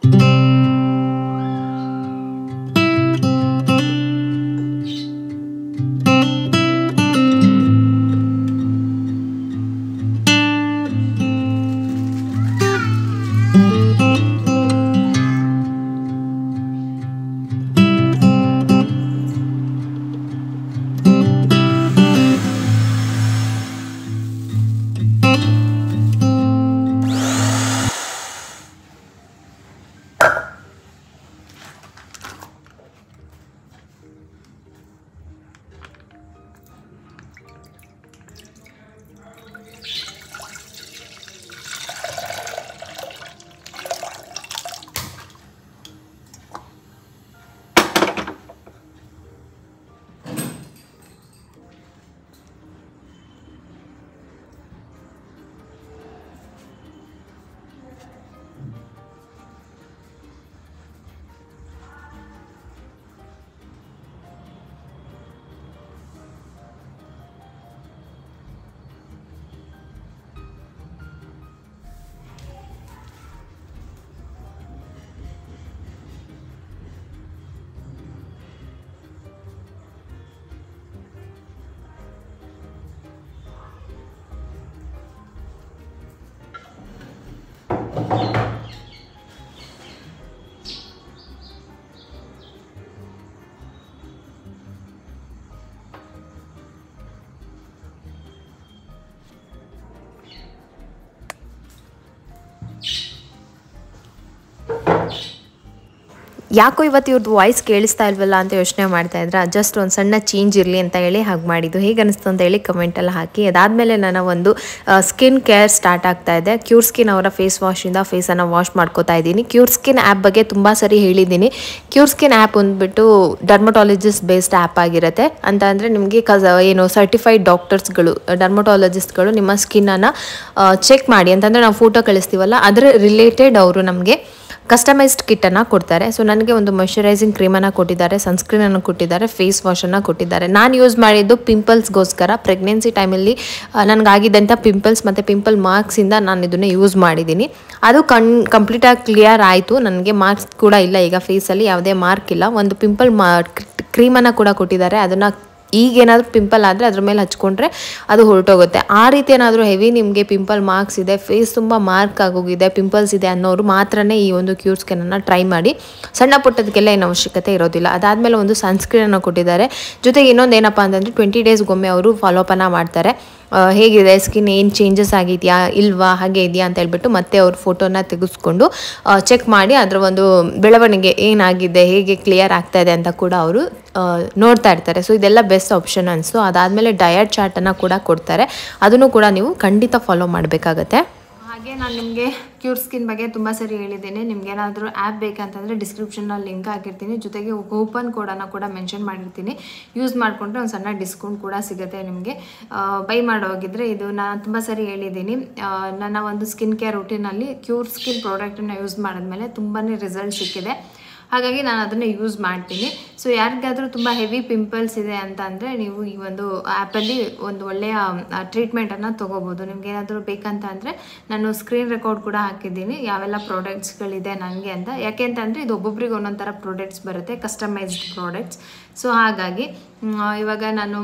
ಯಾಕೋ ಇವತ್ತು ಇವ್ರದ್ದು ವಾಯ್ಸ್ ಕೇಳಿಸ್ತಾ ಇಲ್ವಲ್ಲ ಅಂತ ಯೋಚನೆ ಮಾಡ್ತಾ ಇದ್ರ ಜಸ್ಟ್ ಒಂದು ಸಣ್ಣ ಚೇಂಜ್ ಇರಲಿ ಅಂತ ಹೇಳಿ ಹಾಗೆ ಮಾಡಿದ್ದು ಹೇಗೆ ಅನಿಸ್ತು ಅಂತ ಹೇಳಿ ಕಮೆಂಟೆಲ್ಲ ಹಾಕಿ ಅದಾದಮೇಲೆ ನನ್ನ ಒಂದು ಸ್ಕಿನ್ ಕೇರ್ ಸ್ಟಾರ್ಟ್ ಆಗ್ತಾ ಇದೆ ಕ್ಯೂರ್ ಸ್ಕಿನ್ ಅವರ ಫೇಸ್ ವಾಶಿಂದ ಫೇಸನ್ನು ವಾಶ್ ಮಾಡ್ಕೋತಾ ಇದ್ದೀನಿ ಕ್ಯೂರ್ ಸ್ಕಿನ್ ಆ್ಯಪ್ ಬಗ್ಗೆ ತುಂಬ ಸರಿ ಹೇಳಿದ್ದೀನಿ ಕ್ಯೂರ್ ಸ್ಕಿನ್ ಆ್ಯಪ್ ಅಂದ್ಬಿಟ್ಟು ಡರ್ಮಟಾಲಜಿಸ್ಟ್ ಬೇಸ್ಡ್ ಆ್ಯಪ್ ಆಗಿರುತ್ತೆ ಅಂತ ಅಂದರೆ ನಿಮಗೆ ಕಸ ಏನು ಸರ್ಟಿಫೈಡ್ ಡಾಕ್ಟರ್ಸ್ಗಳು ಡರ್ಮಟಾಲಜಿಸ್ಟ್ಗಳು ನಿಮ್ಮ ಸ್ಕಿನ್ನನ್ನು ಚೆಕ್ ಮಾಡಿ ಅಂತಂದರೆ ನಾವು ಫೋಟೋ ಕಳಿಸ್ತೀವಲ್ಲ ಅದರ ರಿಲೇಟೆಡ್ ಅವರು ನಮಗೆ ಕಸ್ಟಮೈಸ್ಡ್ ಕಿಟ್ಟನ್ನು ಕೊಡ್ತಾರೆ ಸೊ ನನಗೆ ಒಂದು ಮಾಯಶ್ಚರೈಸಿಂಗ್ ಕ್ರೀಮನ್ನು ಕೊಟ್ಟಿದ್ದಾರೆ ಸನ್ಸ್ಕ್ರೀನನ್ನು ಕೊಟ್ಟಿದ್ದಾರೆ ಫೇಸ್ ವಾಶನ್ನು ಕೊಟ್ಟಿದ್ದಾರೆ ನಾನು ಯೂಸ್ ಮಾಡಿದ್ದು ಪಿಂಪಲ್ಸ್ಗೋಸ್ಕರ ಪ್ರೆಗ್ನೆನ್ಸಿ ಟೈಮಲ್ಲಿ ನನಗಾಗಿದ್ದಂಥ ಪಿಂಪಲ್ಸ್ ಮತ್ತು ಪಿಂಪಲ್ ಮಾರ್ಕ್ಸಿಂದ ನಾನು ಇದನ್ನು ಯೂಸ್ ಮಾಡಿದ್ದೀನಿ ಅದು ಕಣ್ ಕಂಪ್ಲೀಟಾಗಿ ಕ್ಲಿಯರ್ ಆಯಿತು ನನಗೆ ಮಾರ್ಕ್ಸ್ ಕೂಡ ಇಲ್ಲ ಈಗ ಫೇಸಲ್ಲಿ ಯಾವುದೇ ಮಾರ್ಕ್ ಇಲ್ಲ ಒಂದು ಪಿಂಪಲ್ ಮಾ ಕ್ರೀಮನ್ನು ಕೂಡ ಕೊಟ್ಟಿದ್ದಾರೆ ಅದನ್ನು ಈಗೇನಾದರೂ ಪಿಂಪಲ್ ಆದರೆ ಅದ್ರ ಮೇಲೆ ಹಚ್ಕೊಂಡ್ರೆ ಅದು ಹೊರಟೋಗುತ್ತೆ ಆ ರೀತಿ ಏನಾದರೂ ಹೆವಿ ನಿಮಗೆ ಪಿಂಪಲ್ ಮಾರ್ಕ್ಸ್ ಇದೆ ಫೇಸ್ ತುಂಬ ಮಾರ್ಕ್ ಆಗೋಗಿದೆ ಪಿಂಪಲ್ಸ್ ಇದೆ ಅನ್ನೋರು ಮಾತ್ರನೇ ಈ ಒಂದು ಕ್ಯೂರ್ ಸ್ಕಿನ್ನನ್ನು ಟ್ರೈ ಮಾಡಿ ಸಣ್ಣ ಪುಟ್ಟದಕ್ಕೆಲ್ಲ ಏನು ಅವಶ್ಯಕತೆ ಇರೋದಿಲ್ಲ ಅದಾದಮೇಲೆ ಒಂದು ಸನ್ಸ್ಕ್ರೀನನ್ನು ಕೊಟ್ಟಿದ್ದಾರೆ ಜೊತೆಗೆ ಇನ್ನೊಂದು ಏನಪ್ಪ ಅಂತಂದರೆ ಟ್ವೆಂಟಿ ಡೇಸ್ಗೊಮ್ಮೆ ಅವರು ಫಾಲೋಅಪನ್ನು ಮಾಡ್ತಾರೆ ಆ, ಹೇಗಿದೆ ಸ್ಕಿನ್ ಏನು ಚೇಂಜಸ್ ಆಗಿದೆಯಾ ಇಲ್ವಾ ಹಾಗೆ ಇದೆಯಾ ಅಂತ ಹೇಳ್ಬಿಟ್ಟು ಮತ್ತೆ ಅವ್ರ ಫೋಟೋನ ತೆಗೆಸ್ಕೊಂಡು ಚೆಕ್ ಮಾಡಿ ಅದರ ಒಂದು ಬೆಳವಣಿಗೆ ಏನಾಗಿದೆ ಹೇಗೆ ಕ್ಲಿಯರ್ ಆಗ್ತಾ ಇದೆ ಅಂತ ಕೂಡ ಅವರು ನೋಡ್ತಾ ಇರ್ತಾರೆ ಸೊ ಇದೆಲ್ಲ ಬೆಸ್ಟ್ ಆಪ್ಷನ್ ಅನಿಸ್ತು ಅದಾದಮೇಲೆ ಡಯಟ್ ಚಾರ್ಟನ್ನು ಕೂಡ ಕೊಡ್ತಾರೆ ಅದನ್ನು ಕೂಡ ನೀವು ಖಂಡಿತ ಫಾಲೋ ಮಾಡಬೇಕಾಗತ್ತೆ ಹಾಗೆ ನಾನು ನಿಮಗೆ ಕ್ಯೂರ್ ಸ್ಕಿನ್ ಬಗ್ಗೆ ತುಂಬ ಸರಿ ಹೇಳಿದ್ದೀನಿ ನಿಮ್ಗೆ ಏನಾದರೂ ಆ್ಯಪ್ ಬೇಕಂತಂದರೆ ಡಿಸ್ಕ್ರಿಪ್ಷನಲ್ಲಿ ಲಿಂಕ್ ಹಾಕಿರ್ತೀನಿ ಜೊತೆಗೆ ಕೂಪನ್ ಕೋಡನ್ನು ಕೂಡ ಮೆನ್ಷನ್ ಮಾಡಿರ್ತೀನಿ ಯೂಸ್ ಮಾಡಿಕೊಂಡ್ರೆ ಒಂದು ಸಣ್ಣ ಡಿಸ್ಕೌಂಟ್ ಕೂಡ ಸಿಗುತ್ತೆ ನಿಮಗೆ ಬೈ ಮಾಡೋಗಿದ್ರೆ ಇದು ನಾನು ತುಂಬ ಸರಿ ಹೇಳಿದ್ದೀನಿ ಆ, ನನ್ನ ಒಂದು ಸ್ಕಿನ್ ಕೇರ್ ರುಟೀನಲ್ಲಿ ಕ್ಯೂರ್ ಸ್ಕಿನ್ ಪ್ರಾಡಕ್ಟನ್ನು ಯೂಸ್ ಮಾಡಿದ್ಮೇಲೆ ತುಂಬಾ ರಿಸಲ್ಟ್ ಸಿಕ್ಕಿದೆ ಹಾಗಾಗಿ ನಾನು ಅದನ್ನು ಯೂಸ್ ಮಾಡ್ತೀನಿ ಸೊ ಯಾರಿಗಾದರೂ ತುಂಬ ಹೆವಿ ಪಿಂಪಲ್ಸ್ ಇದೆ ಅಂತ ಅಂದರೆ ನೀವು ಈ ಒಂದು ಆ್ಯಪಲ್ಲಿ ಒಂದು ಒಳ್ಳೆಯ ಟ್ರೀಟ್ಮೆಂಟನ್ನು ತೊಗೋಬೋದು ನಿಮ್ಗೆ ಏನಾದರೂ ಬೇಕಂತ ಅಂದರೆ ನಾನು ಸ್ಕ್ರೀನ್ ರೆಕಾರ್ಡ್ ಕೂಡ ಹಾಕಿದ್ದೀನಿ ಯಾವೆಲ್ಲ ಪ್ರಾಡಕ್ಟ್ಸ್ಗಳಿದೆ ನನಗೆ ಅಂತ ಯಾಕೆ ಅಂತಂದರೆ ಇದು ಒಬ್ಬೊಬ್ರಿಗೆ ಒಂದೊಂದು ಥರ ಪ್ರಾಡಕ್ಟ್ಸ್ ಬರುತ್ತೆ ಕಸ್ಟಮೈಸ್ಡ್ ಪ್ರಾಡಕ್ಟ್ಸ್ ಸೊ ಹಾಗಾಗಿ ಮ್, ಇವಾಗ ನಾನು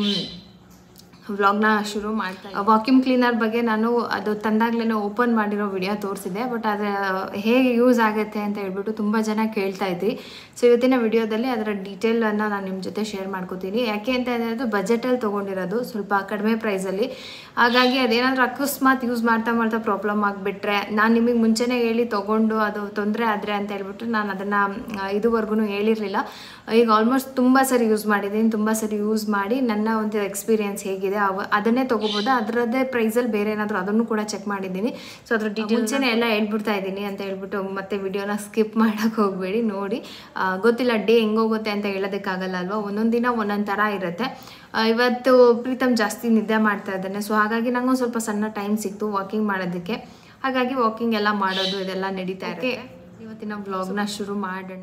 ವ್ಲಾಗ್ನ ಶುರು ಮಾಡ್ತಾ ವಾಕ್ಯೂಮ್ ಕ್ಲೀನರ್ ಬಗ್ಗೆ ನಾನು ಅದು ತಂದಾಗ್ಲೇ ಓಪನ್ ಮಾಡಿರೋ ವಿಡಿಯೋ ತೋರಿಸಿದೆ ಬಟ್ ಅದರ ಹೇಗೆ ಯೂಸ್ ಆಗುತ್ತೆ ಅಂತ ಹೇಳ್ಬಿಟ್ಟು ತುಂಬ ಜನ ಕೇಳ್ತಾ ಇದ್ರಿ ಸೊ ಇವತ್ತಿನ ವಿಡಿಯೋದಲ್ಲಿ ಅದರ ಡೀಟೇಲನ್ನು ನಾನು ನಿಮ್ಮ ಜೊತೆ ಶೇರ್ ಮಾಡ್ಕೋತೀನಿ ಯಾಕೆ ಅಂತ ಹೇಳಿದ್ರೆ ಅದು ಬಜೆಟಲ್ಲಿ ತೊಗೊಂಡಿರೋದು ಸ್ವಲ್ಪ ಕಡಿಮೆ ಪ್ರೈಸಲ್ಲಿ ಹಾಗಾಗಿ ಅದೇನಾದರೂ ಅಕಸ್ಮಾತ್ ಯೂಸ್ ಮಾಡ್ತಾ ಮಾಡ್ತಾ ಪ್ರಾಬ್ಲಮ್ ಆಗಿಬಿಟ್ರೆ ನಾನು ನಿಮಗೆ ಮುಂಚೆನೇ ಹೇಳಿ ತೊಗೊಂಡು ಅದು ತೊಂದರೆ ಆದರೆ ಅಂತ ಹೇಳ್ಬಿಟ್ಟು ನಾನು ಅದನ್ನು ಇದುವರೆಗೂ ಹೇಳಿರಲಿಲ್ಲ ಈಗ ಆಲ್ಮೋಸ್ಟ್ ತುಂಬ ಸರಿ ಯೂಸ್ ಮಾಡಿದ್ದೀನಿ ತುಂಬ ಸರಿ ಯೂಸ್ ಮಾಡಿ ನನ್ನ ಒಂದು ಎಕ್ಸ್ಪೀರಿಯನ್ಸ್ ಹೇಗಿದೆ ಅವ ಅದನ್ನೇ ತೊಗೋಬೋದು ಅದರದ್ದೇ ಪ್ರೈಸಲ್ಲಿ ಬೇರೆ ಏನಾದರೂ ಅದನ್ನು ಕೂಡ ಚೆಕ್ ಮಾಡಿದ್ದೀನಿ ಸೊ ಅದ್ರ ಡೀಟೇಲ್ ಮುಂಚೆನೇ ಎಲ್ಲ ಹೇಳ್ಬಿಡ್ತಾ ಇದ್ದೀನಿ ಅಂತ ಹೇಳ್ಬಿಟ್ಟು ಮತ್ತೆ ವಿಡಿಯೋನ ಸ್ಕಿಪ್ ಮಾಡೋಕ್ಕೆ ಹೋಗಬೇಡಿ ನೋಡಿ ಆ, ಗೊತ್ತಿಲ್ಲ ಡೇ ಹೆಂಗೋಗುತ್ತೆ ಅಂತ ಹೇಳೋದಕ್ಕಾಗಲ್ಲ ಅಲ್ವಾ ಒಂದೊಂದು ದಿನ ಒಂದೊಂದು ಥರ ಇರುತ್ತೆ ಆ, ಇವತ್ತು ಪ್ರೀತಮ್ ಜಾಸ್ತಿ ನಿದ್ದೆ ಮಾಡ್ತಾ ಇದ್ದಾನೆ ಸೊ ಹಾಗಾಗಿ ನಂಗೊಂದು ಸ್ವಲ್ಪ ಸಣ್ಣ ಟೈಮ್ ಸಿಕ್ತು ವಾಕಿಂಗ್ ಮಾಡೋದಕ್ಕೆ ಹಾಗಾಗಿ ವಾಕಿಂಗ್ ಎಲ್ಲ ಮಾಡೋದು ಇದೆಲ್ಲ ನಡೀತಾ ಇರುತ್ತೆ ಇವತ್ತಿನ ವ್ಲಾಗ್ನ ಶುರು ಮಾಡೋಣ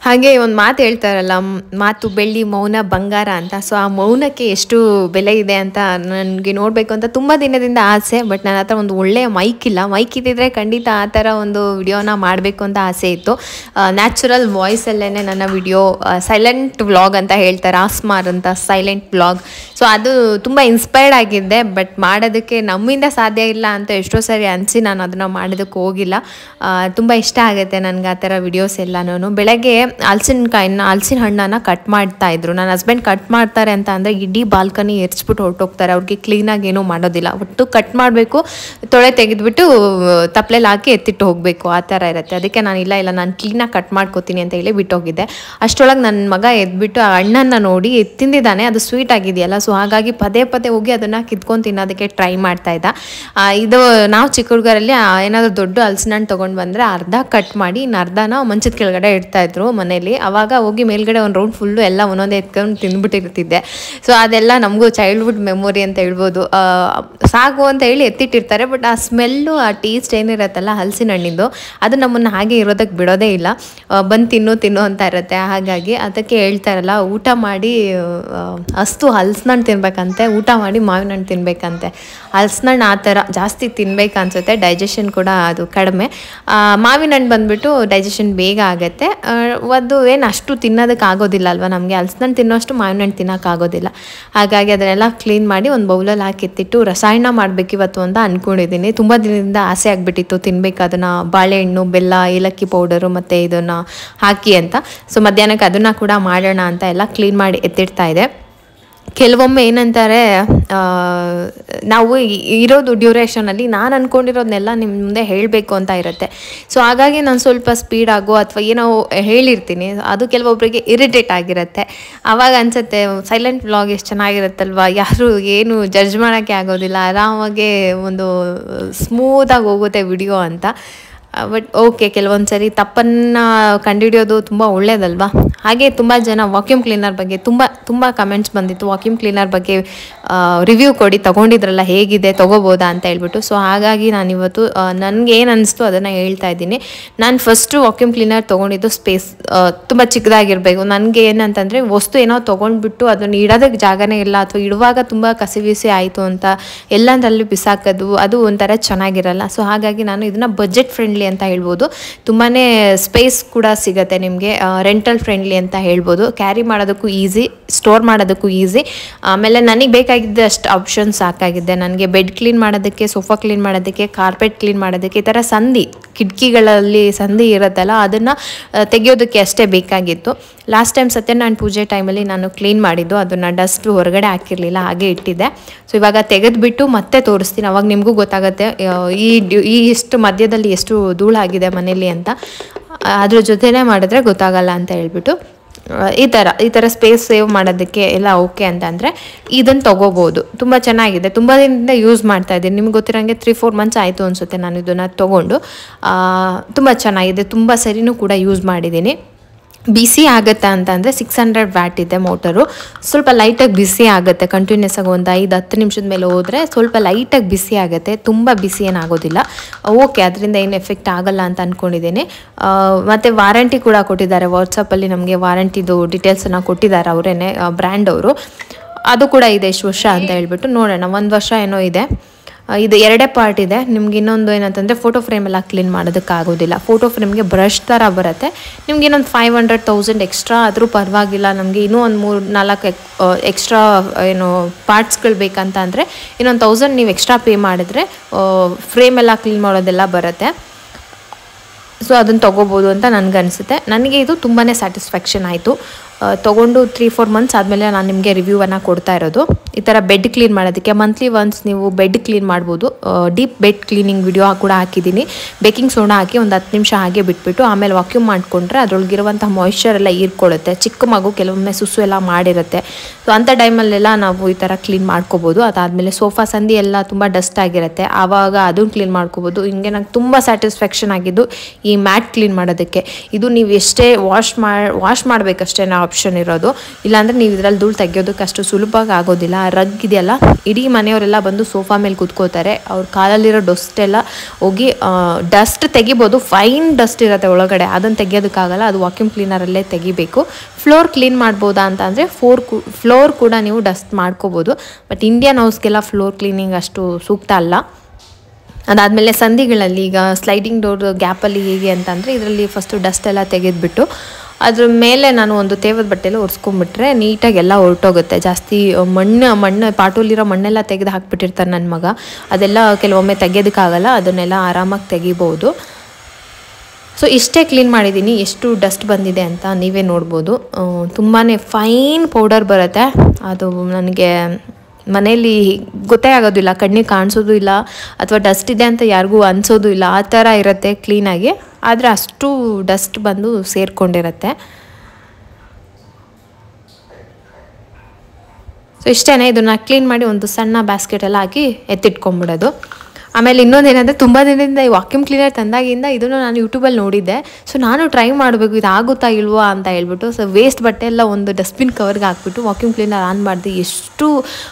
ಹಾಗೆ ಒಂದು ಮಾತು ಹೇಳ್ತಾರಲ್ಲ ಮ್- ಮಾತು ಬೆಳ್ಳಿ ಮೌನ ಬಂಗಾರ ಅಂತ ಸೊ ಆ ಮೌನಕ್ಕೆ ಎಷ್ಟು ಬೆಲೆ ಇದೆ ಅಂತ ನನಗೆ ನೋಡಬೇಕು ಅಂತ ತುಂಬ ದಿನದಿಂದ ಆಸೆ ಬಟ್ ನನ್ನ ಹತ್ರ ಒಂದು ಒಳ್ಳೆಯ ಮೈಕ್ ಇಲ್ಲ ಮೈಕ್ ಇದ್ದಿದ್ರೆ ಖಂಡಿತ ಆ ಥರ ಒಂದು ವಿಡಿಯೋನ ಮಾಡಬೇಕು ಅಂತ ಆಸೆ ಇತ್ತು ನ್ಯಾಚುರಲ್ ವಾಯ್ಸಲ್ಲೇ ನನ್ನ ವಿಡಿಯೋ ಸೈಲೆಂಟ್ ವ್ಲಾಗ್ ಅಂತ ಹೇಳ್ತಾರೆ ಆಸ್ಮಾರ್ ಅಂತ ಸೈಲೆಂಟ್ ವ್ಲಾಗ್ ಸೊ ಅದು ತುಂಬ ಇನ್ಸ್ಪೈರ್ಡ್ ಆಗಿದ್ದೆ ಬಟ್ ಮಾಡೋದಕ್ಕೆ ನಮ್ಮಿಂದ ಸಾಧ್ಯ ಇಲ್ಲ ಅಂತ ಎಷ್ಟೋ ಸರಿ ಅನಿಸಿ ನಾನು ಅದನ್ನು ಮಾಡೋದಕ್ಕೆ ಹೋಗಿಲ್ಲ ತುಂಬ ಇಷ್ಟ ಆಗುತ್ತೆ ನನಗೆ ಆ ಥರ ವಿಡಿಯೋಸ್ ಎಲ್ಲನೂ ಬೆಳಗ್ಗೆ ಹಲ್ಸಿನಕಾಯಿನ ಹಲ್ಸಿನ ಹಣ್ಣನ್ನು ಕಟ್ ಮಾಡ್ತಾ ಇದ್ರು ನನ್ನ ಹಸ್ಬೆಂಡ್ ಕಟ್ ಮಾಡ್ತಾರೆ ಅಂತ ಅಂದರೆ ಇಡೀ ಬಾಲ್ಕನಿ ಎರ್ಚ್ಬಿಟ್ಟು ಹೊರಟೋಗ್ತಾರೆ ಅವ್ರಿಗೆ ಕ್ಲೀನಾಗಿ ಏನೂ ಮಾಡೋದಿಲ್ಲ ಒಟ್ಟು ಕಟ್ ಮಾಡಬೇಕು ತೊಳೆ ತೆಗೆದ್ಬಿಟ್ಟು ತಪ್ಪಲೆಲ್ಲಿ ಹಾಕಿ ಎತ್ತಿಟ್ಟು ಹೋಗಬೇಕು ಆ ಥರ ಇರುತ್ತೆ ಅದಕ್ಕೆ ನಾನು ಇಲ್ಲ ಇಲ್ಲ ನಾನು ಕ್ಲೀನಾಗಿ ಕಟ್ ಮಾಡ್ಕೋತೀನಿ ಅಂತ ಹೇಳಿ ಬಿಟ್ಟೋಗಿದ್ದೆ ಅಷ್ಟರೊಳಗೆ ನನ್ನ ಮಗ ಎದ್ಬಿಟ್ಟು ಆ ಹಣ್ಣನ್ನು ನೋಡಿ ತಿಂದಿದ್ದಾನೆ ಅದು ಸ್ವೀಟ್ ಆಗಿದೆಯಲ್ಲ ಸೊ ಹಾಗಾಗಿ ಪದೇ ಪದೇ ಹೋಗಿ ಅದನ್ನು ಕಿತ್ಕೊಂಡು ತಿನ್ನೋದಕ್ಕೆ ಟ್ರೈ ಮಾಡ್ತಾ ಇದ್ದ ಆ, ಇದು ನಾವು ಚಿಕ್ಕ ಹುಡುಗರಲ್ಲಿ ಏನಾದರೂ ದೊಡ್ಡ ಹಲಸಿನ ಹಣ್ಣು ತೊಗೊಂಡು ಬಂದರೆ ಅರ್ಧ ಕಟ್ ಮಾಡಿ ಇನ್ನು ಅರ್ಧನ ಮಂಚದ ಕೆಳಗಡೆ ಇಡ್ತಾ ಇದ್ರು ಮನೇಲಿ ಅವಾಗ ಹೋಗಿ ಮೇಲ್ಗಡೆ ಒಂದು ರೌಂಡ್ ಫುಲ್ಲು ಎಲ್ಲ ಒಂದೊಂದೇ ಎತ್ಕೊಂಡು ತಿಂದ್ಬಿಟ್ಟಿರ್ತಿದ್ದೆ ಸೊ ಅದೆಲ್ಲ ನಮಗೂ ಚೈಲ್ಡ್ಹುಡ್ ಮೆಮೊರಿ ಅಂತ ಹೇಳ್ಬೋದು ಆ, ಸಾಕು ಅಂತ ಹೇಳಿ ಎತ್ತಿಟ್ಟಿರ್ತಾರೆ ಬಟ್ ಆ ಸ್ಮೆಲ್ಲು ಆ ಟೇಸ್ಟ್ ಏನಿರುತ್ತಲ್ಲ ಹಲಸಿನ ಹಣ್ಣಿಂದು ಅದು ನಮ್ಮನ್ನು ಹಾಗೆ ಇರೋದಕ್ಕೆ ಬಿಡೋದೇ ಇಲ್ಲ ಬಂದು ತಿನ್ನು ತಿನ್ನು ಅಂತ ಇರುತ್ತೆ ಹಾಗಾಗಿ ಅದಕ್ಕೆ ಹೇಳ್ತಾರಲ್ಲ ಊಟ ಮಾಡಿ ಆ, ಅಷ್ಟು ಹಲ್ಸಿನ ಹಣ್ಣು ತಿನ್ಬೇಕಂತೆ ಊಟ ಮಾಡಿ ಮಾವಿನ ಹಣ್ಣು ತಿನ್ಬೇಕಂತೆ ಹಲ್ಸಿನ ಹಣ್ಣು ಆ ಥರ ಜಾಸ್ತಿ ತಿನ್ಬೇಕು ಅನ್ಸುತ್ತೆ ಡೈಜೆಷನ್ ಕೂಡ ಅದು ಕಡಿಮೆ ಆ, ಮಾವಿನ ಹಣ್ಣು ಬಂದ್ಬಿಟ್ಟು ಡೈಜೆಷನ್ ಬೇಗ ಆಗುತ್ತೆ ಆ, ಅದು ಏನು ಅಷ್ಟು ತಿನ್ನೋದಕ್ಕೆ ಆಗೋದಿಲ್ಲ ಅಲ್ವಾ ನಮಗೆ ಹಲ್ಸಿನ ಹಣ್ಣು ತಿನ್ನೋಷ್ಟು ಮಾವಿನ ಹಣ್ಣು ತಿನ್ನೋಕ್ಕಾಗೋದಿಲ್ಲ ಹಾಗಾಗಿ ಅದನ್ನೆಲ್ಲ ಕ್ಲೀನ್ ಮಾಡಿ ಒಂದು ಬೌಲಲ್ಲಿ ಹಾಕಿ ಎತ್ತಿಟ್ಟು ರಸಾಯನ ಮಾಡಬೇಕು ಇವತ್ತು ಅಂತ ಅಂದ್ಕೊಂಡಿದ್ದೀನಿ ತುಂಬ ದಿನದಿಂದ ಆಸೆ ಆಗಿಬಿಟ್ಟಿತ್ತು ತಿನ್ಬೇಕು ಅದನ್ನು ಬಾಳೆಹಣ್ಣು ಬೆಲ್ಲ ಏಲಕ್ಕಿ ಪೌಡರು ಮತ್ತು ಇದನ್ನು ಹಾಕಿ ಅಂತ ಸೊ ಮಧ್ಯಾಹ್ನಕ್ಕೆ ಅದನ್ನು ಕೂಡ ಮಾಡೋಣ ಅಂತ ಎಲ್ಲ ಕ್ಲೀನ್ ಮಾಡಿ ಎತ್ತಿಡ್ತಾ ಇದೆ ಕೆಲವೊಮ್ಮೆ ಏನಂತಾರೆ ಆ, ನಾವು ಈ- ಇರೋದು ಡ್ಯೂರೇಷನಲ್ಲಿ ನಾನು ಅಂದ್ಕೊಂಡಿರೋದನ್ನೆಲ್ಲ ನಿಮ್ಮ ಮುಂದೆ ಹೇಳಬೇಕು ಅಂತ ಇರುತ್ತೆ ಸೊ ಹಾಗಾಗಿ ನಾನು ಸ್ವಲ್ಪ ಸ್ಪೀಡ್ ಆಗೋ ಅಥವಾ ಏನೋ ಹೇಳಿರ್ತೀನಿ ಅದು ಕೆಲವೊಬ್ಬರಿಗೆ ಇರಿಟೇಟ್ ಆಗಿರುತ್ತೆ ಆವಾಗ ಅನ್ಸುತ್ತೆ ಸೈಲೆಂಟ್ ವ್ಲಾಗ್ ಎಷ್ಟು ಚೆನ್ನಾಗಿರುತ್ತಲ್ವ ಯಾರು ಏನು ಜಡ್ಜ್ ಮಾಡೋಕ್ಕೆ ಆಗೋದಿಲ್ಲ ಆರಾಮಾಗೆ ಒಂದು ಸ್ಮೂತಾಗಿ ಹೋಗುತ್ತೆ ವಿಡಿಯೋ ಅಂತ ಬಟ್ ಓಕೆ ಕೆಲವೊಂದು ಸರಿ ತಪ್ಪನ್ನು ಕಂಡುಹಿಡಿಯೋದು ತುಂಬ ಒಳ್ಳೇದಲ್ವಾ ಹಾಗೆ ತುಂಬ ಜನ ವಾಕ್ಯೂಮ್ ಕ್ಲೀನರ್ ಬಗ್ಗೆ ತುಂಬ ತುಂಬ ಕಮೆಂಟ್ಸ್ ಬಂದಿತ್ತು ವಾಕ್ಯೂಮ್ ಕ್ಲೀನರ್ ಬಗ್ಗೆ ರಿವ್ಯೂ ಕೊಡಿ ತೊಗೊಂಡಿದ್ರಲ್ಲ ಹೇಗಿದೆ ತೊಗೋಬೋದಾ ಅಂತ ಹೇಳ್ಬಿಟ್ಟು ಸೊ ಹಾಗಾಗಿ ನಾನು ಇವತ್ತು ನನಗೆ ಏನು ಅನಿಸ್ತು ಅದನ್ನು ಹೇಳ್ತಾ ಇದ್ದೀನಿ ನಾನು ಫಸ್ಟು ವಾಕ್ಯೂಮ್ ಕ್ಲೀನರ್ ತೊಗೊಂಡಿದ್ದು ಸ್ಪೇಸ್ ತುಂಬ ಚಿಕ್ಕದಾಗಿರಬೇಕು ನನಗೆ ಏನಂತಂದರೆ ವಸ್ತು ಏನೋ ತೊಗೊಂಡ್ಬಿಟ್ಟು ಅದನ್ನು ಇಡೋದಕ್ಕೆ ಜಾಗನೇ ಇಲ್ಲ ಅಥವಾ ಇಡುವಾಗ ತುಂಬ ಕಸಿವಿಸಿ ಆಯಿತು ಅಂತ ಎಲ್ಲಂದ್ರಲ್ಲಿ ಬಿಸಾಕೋದು ಅದು ಒಂಥರ ಚೆನ್ನಾಗಿರಲ್ಲ ಸೊ ಹಾಗಾಗಿ ನಾನು ಇದನ್ನು ಬಜೆಟ್ ಫ್ರೆಂಡ್ಲಿ ಅಂತ ಹೇಳ್ಬೋದು ತುಂಬಾ ಸ್ಪೇಸ್ ಕೂಡ ಸಿಗುತ್ತೆ ನಿಮಗೆ ರೆಂಟಲ್ ಫ್ರೆಂಡ್ಲಿ ಅಂತ ಹೇಳ್ಬೋದು ಕ್ಯಾರಿ ಮಾಡೋದಕ್ಕೂ ಈಸಿ ಸ್ಟೋರ್ ಮಾಡೋದಕ್ಕೂ ಈಸಿ ಆಮೇಲೆ ನನಗೆ ಬೇಕಾಗಿದ್ದ ಅಷ್ಟು ಆಪ್ಷನ್ಸ್ ಸಾಕಾಗಿದೆ ನನಗೆ ಬೆಡ್ ಕ್ಲೀನ್ ಮಾಡೋದಕ್ಕೆ ಸೋಫಾ ಕ್ಲೀನ್ ಮಾಡೋದಕ್ಕೆ ಕಾರ್ಪೆಟ್ ಕ್ಲೀನ್ ಮಾಡೋದಕ್ಕೆ ಈ ಥರ ಸಂಧಿ ಕಿಟಕಿಗಳಲ್ಲಿ ಸಂಧಿ ಇರುತ್ತಲ್ಲ ಅದನ್ನು ತೆಗೆಯೋದಕ್ಕೆ ಅಷ್ಟೇ ಬೇಕಾಗಿತ್ತು ಲಾಸ್ಟ್ ಟೈಮ್ ಸತ್ಯನಾರಾಯಣ ಪೂಜೆ ಟೈಮಲ್ಲಿ ನಾನು ಕ್ಲೀನ್ ಮಾಡಿದ್ದು ಅದನ್ನು ಡಸ್ಟ್ ಹೊರಗಡೆ ಹಾಕಿರಲಿಲ್ಲ ಹಾಗೆ ಇಟ್ಟಿದ್ದೆ ಸೊ ಇವಾಗ ತೆಗೆದುಬಿಟ್ಟು ಮತ್ತೆ ತೋರಿಸ್ತೀನಿ ಅವಾಗ ನಿಮಗೂ ಗೊತ್ತಾಗುತ್ತೆ ಆ, ಈ ಡ್ಯೂ- ಈ ಇಷ್ಟು ಮಧ್ಯದಲ್ಲಿ ಎಷ್ಟು ಧೂಳಾಗಿದೆ ಮನೇಲಿ ಅಂತ ಅದ್ರ ಜೊತೆನೇ ಮಾಡಿದ್ರೆ ಗೊತ್ತಾಗಲ್ಲ ಅಂತ ಹೇಳ್ಬಿಟ್ಟು ಆ, ಈ ಥರ ಈ ಥರ ಸ್ಪೇಸ್ ಸೇವ್ ಮಾಡೋದಕ್ಕೆ ಎಲ್ಲ ಓಕೆ ಅಂತ ಅಂದರೆ ಇದನ್ನು ತೊಗೋಬೋದು ತುಂಬ ಚೆನ್ನಾಗಿದೆ ತುಂಬ ದಿನದಿಂದ ಯೂಸ್ ಮಾಡ್ತಾ ಇದ್ದೀನಿ ನಿಮ್ಗೆ ಗೊತ್ತಿರೋಂಗೆ ತ್ರೀ ಫೋರ್ ಮಂತ್ಸ್ ಆಯಿತು ಅನಿಸುತ್ತೆ ನಾನು ಇದನ್ನು ತೊಗೊಂಡು ತುಂಬ ಚೆನ್ನಾಗಿದೆ ತುಂಬ ಸರಿನೂ ಕೂಡ ಯೂಸ್ ಮಾಡಿದ್ದೀನಿ ಬಿಸಿ ಆಗುತ್ತೆ ಅಂತ ಅಂದರೆ ಸಿಕ್ಸ್ ಹಂಡ್ರೆಡ್ ವ್ಯಾಟ್ ಇದೆ ಮೋಟರು ಸ್ವಲ್ಪ ಲೈಟಾಗಿ ಬಿಸಿ ಆಗುತ್ತೆ ಕಂಟಿನ್ಯೂಸ್ ಆಗಿ ಒಂದು ಐದು ಹತ್ತು ನಿಮಿಷದ ಮೇಲೆ ಹೋದರೆ ಸ್ವಲ್ಪ ಲೈಟಾಗಿ ಬಿಸಿ ಆಗುತ್ತೆ ತುಂಬ ಬಿಸಿ ಏನಾಗೋದಿಲ್ಲ ಓಕೆ ಅದರಿಂದ ಏನು ಎಫೆಕ್ಟ್ ಆಗಲ್ಲ ಅಂತ ಅಂದ್ಕೊಂಡಿದ್ದೀನಿ ಮತ್ತು ವಾರಂಟಿ ಕೂಡ ಕೊಟ್ಟಿದ್ದಾರೆ ವಾಟ್ಸಪ್ಪಲ್ಲಿ ನಮಗೆ ವಾರಂಟಿದು ಡೀಟೇಲ್ಸನ್ನು ಕೊಟ್ಟಿದ್ದಾರೆ ಅವರೇನೆ ಬ್ರ್ಯಾಂಡ್ ಅವರು ಅದು ಕೂಡ ಇದೆ ಇಷ್ಟು ವರ್ಷ ಅಂತ ಹೇಳ್ಬಿಟ್ಟು ನೋಡೋಣ ಒಂದು ವರ್ಷ ಏನೋ ಇದೆ ಆ, ಇದು ಎರಡೇ ಪಾರ್ಟ್ ಇದೆ ನಿಮ್ಗೆ ಇನ್ನೊಂದು ಏನಂತಂದರೆ ಫೋಟೋ ಫ್ರೇಮ್ ಎಲ್ಲ ಕ್ಲೀನ್ ಮಾಡೋದಕ್ಕಾಗೋದಿಲ್ಲ ಫೋಟೋ ಫ್ರೇಮ್ಗೆ ಬ್ರಷ್ ಥರ ಬರುತ್ತೆ ನಿಮ್ಗೆ ಇನ್ನೊಂದು ಫೈವ್ ಹಂಡ್ರೆಡ್ ತೌಸಂಡ್ ಎಕ್ಸ್ಟ್ರಾ ಆದರೂ ಪರವಾಗಿಲ್ಲ ನಮಗೆ ಇನ್ನೂ ಒಂದು ಮೂರು ನಾಲ್ಕು ಎಕ್ಸ್ಟ್ರಾ ಏನು ಪಾರ್ಟ್ಸ್ಗಳು ಬೇಕಂತ ಅಂದರೆ ಇನ್ನೊಂದು ತೌಸಂಡ್ ನೀವು ಎಕ್ಸ್ಟ್ರಾ ಪೇ ಮಾಡಿದ್ರೆ ಫ್ರೇಮ್ ಎಲ್ಲ ಕ್ಲೀನ್ ಮಾಡೋದೆಲ್ಲ ಬರುತ್ತೆ ಸೊ ಅದನ್ನು ತೊಗೋಬೋದು ಅಂತ ನನಗನ್ಸುತ್ತೆ ನನಗೆ ಇದು ತುಂಬಾ ಸ್ಯಾಟಿಸ್ಫ್ಯಾಕ್ಷನ್ ಆಯಿತು ತೊಗೊಂಡು ತ್ರೀ ಫೋರ್ ಮಂತ್ಸ್ ಆದಮೇಲೆ ನಾನು ನಿಮಗೆ ರಿವ್ಯೂವನ್ನು ಕೊಡ್ತಾ ಇರೋದು ಈ ಥರ ಬೆಡ್ ಕ್ಲೀನ್ ಮಾಡೋದಕ್ಕೆ ಮಂತ್ಲಿ ಒನ್ಸ್ ನೀವು ಬೆಡ್ ಕ್ಲೀನ್ ಮಾಡ್ಬೋದು ಡೀಪ್ ಬೆಡ್ ಕ್ಲೀನಿಂಗ್ ವಿಡಿಯೋ ಕೂಡ ಹಾಕಿದ್ದೀನಿ ಬೇಕಿಂಗ್ ಸೋಡಾ ಹಾಕಿ ಒಂದು ಹತ್ತು ನಿಮಿಷ ಹಾಗೆ ಬಿಟ್ಬಿಟ್ಟು ಆಮೇಲೆ ವಾಕ್ಯೂಮ್ ಮಾಡಿಕೊಂಡ್ರೆ ಅದರೊಳಗಿರುವಂಥ ಮಾಯ್ಶ್ಚರ್ ಎಲ್ಲ ಹೀರ್ಕೊಳ್ಳುತ್ತೆ ಚಿಕ್ಕ ಮಗು ಕೆಲವೊಮ್ಮೆ ಸುಸು ಎಲ್ಲ ಮಾಡಿರುತ್ತೆ ಸೊ ಅಂಥ ಟೈಮಲ್ಲೆಲ್ಲ ನಾವು ಈ ಥರ ಕ್ಲೀನ್ ಮಾಡ್ಕೋಬೋದು ಅದಾದಮೇಲೆ ಸೋಫಾ ಸಂದಿ ಎಲ್ಲ ತುಂಬ ಡಸ್ಟ್ ಆಗಿರುತ್ತೆ ಆವಾಗ ಅದನ್ನು ಕ್ಲೀನ್ ಮಾಡ್ಕೋಬೋದು ಹಿಂಗೆ ನಂಗೆ ತುಂಬ ಸ್ಯಾಟಿಸ್ಫ್ಯಾಕ್ಷನ್ ಆಗಿದ್ದು ಈ ಮ್ಯಾಟ್ ಕ್ಲೀನ್ ಮಾಡೋದಕ್ಕೆ ಇದು ನೀವು ಎಷ್ಟೇ ವಾಶ್ ಮಾಡಿ ವಾಶ್ ಮಾಡಬೇಕಷ್ಟೇ ನಾವು ಆಪ್ಷನ್ ಇರೋದು ಇಲ್ಲಾಂದರೆ ನೀವು ಇದರಲ್ಲಿ ಧೂಳು ತೆಗಿಯೋದಕ್ಕೆ ಅಷ್ಟು ಸುಲಭವಾಗಿ ಆಗೋದಿಲ್ಲ ಆ ರಗ್ ಇದೆಯಲ್ಲ ಇಡೀ ಮನೆಯವರೆಲ್ಲ ಬಂದು ಸೋಫಾ ಮೇಲೆ ಕೂತ್ಕೋತಾರೆ ಅವ್ರ ಕಾಲಲ್ಲಿರೋ ಡಸ್ಟ್ ಎಲ್ಲ ಹೋಗಿ ಡಸ್ಟ್ ತೆಗಿಬೋದು ಫೈನ್ ಡಸ್ಟ್ ಇರುತ್ತೆ ಒಳಗಡೆ ಅದನ್ನು ತೆಗಿಯೋದಕ್ಕಾಗಲ್ಲ ಅದು ವಾಕ್ಯೂಮ್ ಕ್ಲೀನರಲ್ಲೇ ತೆಗಿಬೇಕು ಫ್ಲೋರ್ ಕ್ಲೀನ್ ಮಾಡ್ಬೋದಾ ಅಂತ ಅಂದರೆ ಫೋರ್ ಕು ಫ್ಲೋರ್ ಕೂಡ ನೀವು ಡಸ್ಟ್ ಮಾಡ್ಕೋಬೋದು ಬಟ್ ಇಂಡಿಯನ್ ಹೌಸ್ಗೆಲ್ಲ ಫ್ಲೋರ್ ಕ್ಲೀನಿಂಗ್ ಅಷ್ಟು ಸೂಕ್ತ ಅಲ್ಲ ಅದಾದಮೇಲೆ ಸಂಧಿಗಳಲ್ಲಿ ಈಗ ಸ್ಲೈಡಿಂಗ್ ಡೋರ್ ಗ್ಯಾಪಲ್ಲಿ ಹೇಗೆ ಅಂತಂದರೆ ಇದರಲ್ಲಿ ಫಸ್ಟು ಡಸ್ಟ್ ಎಲ್ಲ ತೆಗೆದ್ಬಿಟ್ಟು ಅದ್ರ ಮೇಲೆ ನಾನು ಒಂದು ತೇವದ ಬಟ್ಟೆಲ್ಲ ಒರೆಸ್ಕೊಂಡ್ಬಿಟ್ರೆ ನೀಟಾಗಿ ಎಲ್ಲ ಹೊರಟೋಗುತ್ತೆ ಜಾಸ್ತಿ ಮಣ್ಣು ಮಣ್ಣು ಪಾಟೋಲಿರೋ ಮಣ್ಣೆಲ್ಲ ತೆಗೆದು ಹಾಕ್ಬಿಟ್ಟಿರ್ತಾನೆ ನನ್ನ ಮಗ ಅದೆಲ್ಲ ಕೆಲವೊಮ್ಮೆ ತೆಗೆಯೋದಕ್ಕಾಗಲ್ಲ ಅದನ್ನೆಲ್ಲ ಆರಾಮಾಗಿ ತೆಗಿಬೋದು ಸೊ ಇಷ್ಟೇ ಕ್ಲೀನ್ ಮಾಡಿದ್ದೀನಿ ಎಷ್ಟು ಡಸ್ಟ್ ಬಂದಿದೆ ಅಂತ ನೀವೇ ನೋಡ್ಬೋದು ತುಂಬಾ ಫೈನ್ ಪೌಡರ್ ಬರುತ್ತೆ ಅದು ನನಗೆ ಮನೇಲಿ ಗೊತ್ತೇ ಆಗೋದಿಲ್ಲ ಕಣ್ಣಿಗೆ ಕಾಣಿಸೋದು ಇಲ್ಲ ಅಥವಾ ಡಸ್ಟ್ ಇದೆ ಅಂತ ಯಾರಿಗೂ ಅನಿಸೋದು ಇಲ್ಲ ಆ ಥರ ಇರುತ್ತೆ ಕ್ಲೀನಾಗಿ ಆದರೆ ಅಷ್ಟು ಡಸ್ಟ್ ಬಂದು ಸೇರಿಕೊಂಡಿರತ್ತೆ ಸೊ ಇಷ್ಟೇ ಇದನ್ನು ಕ್ಲೀನ್ ಮಾಡಿ ಒಂದು ಸಣ್ಣ ಬ್ಯಾಸ್ಕೆಟೆಲ್ಲ ಹಾಕಿ ಎತ್ತಿಟ್ಕೊಂಬಿಡೋದು ಆಮೇಲೆ ಇನ್ನೊಂದು ಏನಂದರೆ ತುಂಬ ದಿನದಿಂದ ಈ ವಾಕ್ಯೂಮ್ ಕ್ಲೀನರ್ ತಂದಾಗಿಂದ ಇದನ್ನು ನಾನು ಯೂಟ್ಯೂಬಲ್ಲಿ ನೋಡಿದ್ದೆ ಸೊ ನಾನು ಟ್ರೈ ಮಾಡಬೇಕು ಇದು ಆಗುತ್ತಾ ಇಲ್ವಾ ಅಂತ ಹೇಳ್ಬಿಟ್ಟು ಸೊ ವೇಸ್ಟ್ ಬಟ್ಟೆ ಎಲ್ಲ ಒಂದು ಡಸ್ಟ್ಬಿನ್ ಕವರ್ಗೆ ಹಾಕ್ಬಿಟ್ಟು ವಾಕ್ಯೂಮ್ ಕ್ಲೀನರ್ ಆನ್ ಮಾಡಿದೆ ಎಷ್ಟು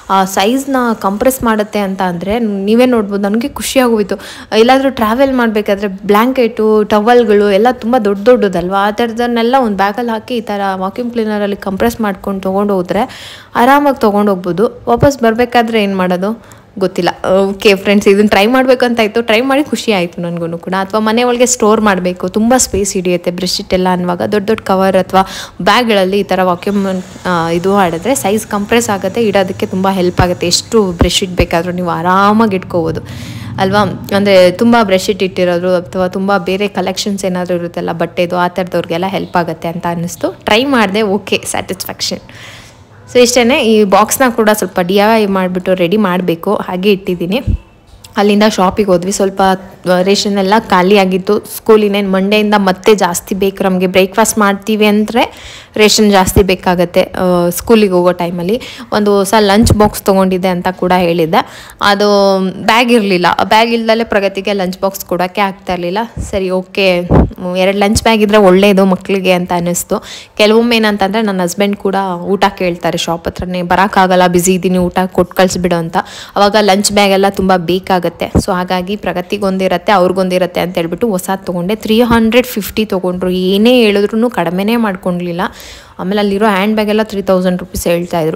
ಸೈಜ್ನ ಕಂಪ್ರೆಸ್ ಮಾಡುತ್ತೆ ಅಂತ ಅಂದರೆ ನೀವೇ ನೋಡ್ಬೋದು ನನಗೆ ಖುಷಿ ಆಗೋಯಿತು ಎಲ್ಲಾದರೂ ಟ್ರಾವೆಲ್ ಮಾಡಬೇಕಾದ್ರೆ ಬ್ಲ್ಯಾಂಕೆಟು ಟವಲ್ಗಳು ಎಲ್ಲ ತುಂಬ ದೊಡ್ಡ ದೊಡ್ಡದಲ್ವಾ ಆ ಥರದನ್ನೆಲ್ಲ ಒಂದು ಬ್ಯಾಗಲ್ಲಿ ಹಾಕಿ ಈ ಥರ ವಾಕ್ಯೂಮ್ ಕ್ಲೀನರಲ್ಲಿ ಕಂಪ್ರೆಸ್ ಮಾಡ್ಕೊಂಡು ತೊಗೊಂಡು ಹೋದರೆ ಆರಾಮಾಗಿ ತೊಗೊಂಡು ಹೋಗ್ಬೋದು ವಾಪಸ್ ಬರಬೇಕಾದ್ರೆ ಏನು ಮಾಡೋದು ಗೊತ್ತಿಲ್ಲ ಓಕೆ ಫ್ರೆಂಡ್ಸ್ ಇದನ್ನು ಟ್ರೈ ಮಾಡಬೇಕು ಅಂತ ಆಯಿತು ಟ್ರೈ ಮಾಡಿ ಖುಷಿ ಆಯಿತು ನನಗೂ ಕೂಡ ಅಥವಾ ಮನೆ ಒಳಗೆ ಸ್ಟೋರ್ ಮಾಡಬೇಕು ತುಂಬ ಸ್ಪೇಸ್ ಹಿಡಿಯುತ್ತೆ ಬ್ರೆಶ್ಶೀಟ್ ಎಲ್ಲ ಅನ್ನುವಾಗ ದೊಡ್ಡ ದೊಡ್ಡ ಕವರ್ ಅಥವಾ ಬ್ಯಾಗ್ಗಳಲ್ಲಿ ಈ ಥರ ವಾಕ್ಯೂಮ್ ಇದು ಮಾಡಿದ್ರೆ ಸೈಜ್ ಕಂಪ್ರೆಸ್ ಆಗುತ್ತೆ ಇಡೋದಕ್ಕೆ ತುಂಬ ಹೆಲ್ಪ್ ಆಗುತ್ತೆ ಎಷ್ಟು ಬ್ರೆಶ್ಶೀಟ್ ಬೇಕಾದರೂ ನೀವು ಆರಾಮಾಗಿ ಇಟ್ಕೋಬೋದು ಅಲ್ವಾ ಅಂದರೆ ತುಂಬ ಬ್ರೆಶ್ಶೀಟ್ ಇಟ್ಟಿರೋದು ಅಥವಾ ತುಂಬ ಬೇರೆ ಕಲೆಕ್ಷನ್ಸ್ ಏನಾದರೂ ಇರುತ್ತಲ್ಲ ಬಟ್ಟೆದು ಆ ಥರದವ್ರಿಗೆಲ್ಲ ಹೆಲ್ಪ್ ಆಗುತ್ತೆ ಅಂತ ಅನ್ನಿಸ್ತು ಟ್ರೈ ಮಾಡಿದೆ ಓಕೆ ಸ್ಯಾಟಿಸ್ಫ್ಯಾಕ್ಷನ್ ಸೊ ಇಷ್ಟೇ ಈ ಬಾಕ್ಸ್ನ ಕೂಡ ಸ್ವಲ್ಪ ಡಿ ಐ ಮಾಡಿಬಿಟ್ಟು ರೆಡಿ ಮಾಡಬೇಕು ಹಾಗೆ ಇಟ್ಟಿದ್ದೀನಿ ಅಲ್ಲಿಂದ ಶಾಪಿಗೆ ಹೋದ್ವಿ ಸ್ವಲ್ಪ ರೇಷನ್ ಎಲ್ಲ ಖಾಲಿ ಆಗಿತ್ತು ಸ್ಕೂಲಿನೇನು ಮಂಡೆಯಿಂದ ಮತ್ತೆ ಜಾಸ್ತಿ ಬೇಕು ನಮಗೆ ಬ್ರೇಕ್ಫಾಸ್ಟ್ ಮಾಡ್ತೀವಿ ಅಂದರೆ ರೇಷನ್ ಜಾಸ್ತಿ ಬೇಕಾಗತ್ತೆ ಸ್ಕೂಲಿಗೆ ಹೋಗೋ ಟೈಮಲ್ಲಿ ಒಂದು ಹೊಸ ಲಂಚ್ ಬಾಕ್ಸ್ ತೊಗೊಂಡಿದ್ದೆ ಅಂತ ಕೂಡ ಹೇಳಿದ್ದೆ ಅದು ಬ್ಯಾಗ್ ಇರಲಿಲ್ಲ ಬ್ಯಾಗ್ ಇಲ್ದಲೇ ಪ್ರಗತಿಗೆ ಲಂಚ್ ಬಾಕ್ಸ್ ಕೊಡೋಕ್ಕೆ ಆಗ್ತಾ ಇರಲಿಲ್ಲ ಸರಿ ಓಕೆ ಎರಡು ಲಂಚ್ ಬ್ಯಾಗ್ ಇದ್ದರೆ ಒಳ್ಳೆಯದು ಮಕ್ಕಳಿಗೆ ಅಂತ ಅನ್ನಿಸ್ತು ಕೆಲವೊಮ್ಮೆ ಏನಂತಂದರೆ ನನ್ನ ಹಸ್ಬೆಂಡ್ ಕೂಡ ಊಟ ಕೇಳ್ತಾರೆ ಶಾಪ್ ಹತ್ರನೇ ಬರೋಕ್ಕಾಗಲ್ಲ ಬ್ಯುಸಿ ಇದ್ದೀನಿ ಊಟ ಕೊಟ್ಟು ಕಳಿಸ್ಬಿಡು ಅಂತ ಅವಾಗ ಲಂಚ್ ಬ್ಯಾಗ್ ಎಲ್ಲ ತುಂಬ ಬೇಕಾಗುತ್ತೆ ಸೊ ಹಾಗಾಗಿ ಪ್ರಗತಿಗೊಂದಿರತ್ತೆ ಅವ್ರಿಗೊಂದಿರತ್ತೆ ಅಂತ ಹೇಳ್ಬಿಟ್ಟು ಹೊಸದು ತೊಗೊಂಡೆ ತ್ರೀ ಹಂಡ್ರೆಡ್ ಫಿಫ್ಟಿ ತೊಗೊಂಡ್ರು ಏನೇ ಹೇಳಿದ್ರು ಕಡಿಮೆನೇ ಮಾಡ್ಕೊಳ್ಲಿಲ್ಲ ಆಮೇಲೆ ಅಲ್ಲಿರೋ ಹ್ಯಾಂಡ್ ಬ್ಯಾಗ್ ಎಲ್ಲ ತ್ರೀ ತೌಸಂಡ್ ರುಪೀಸ್ ಹೇಳ್ತಾಯಿದ್ರು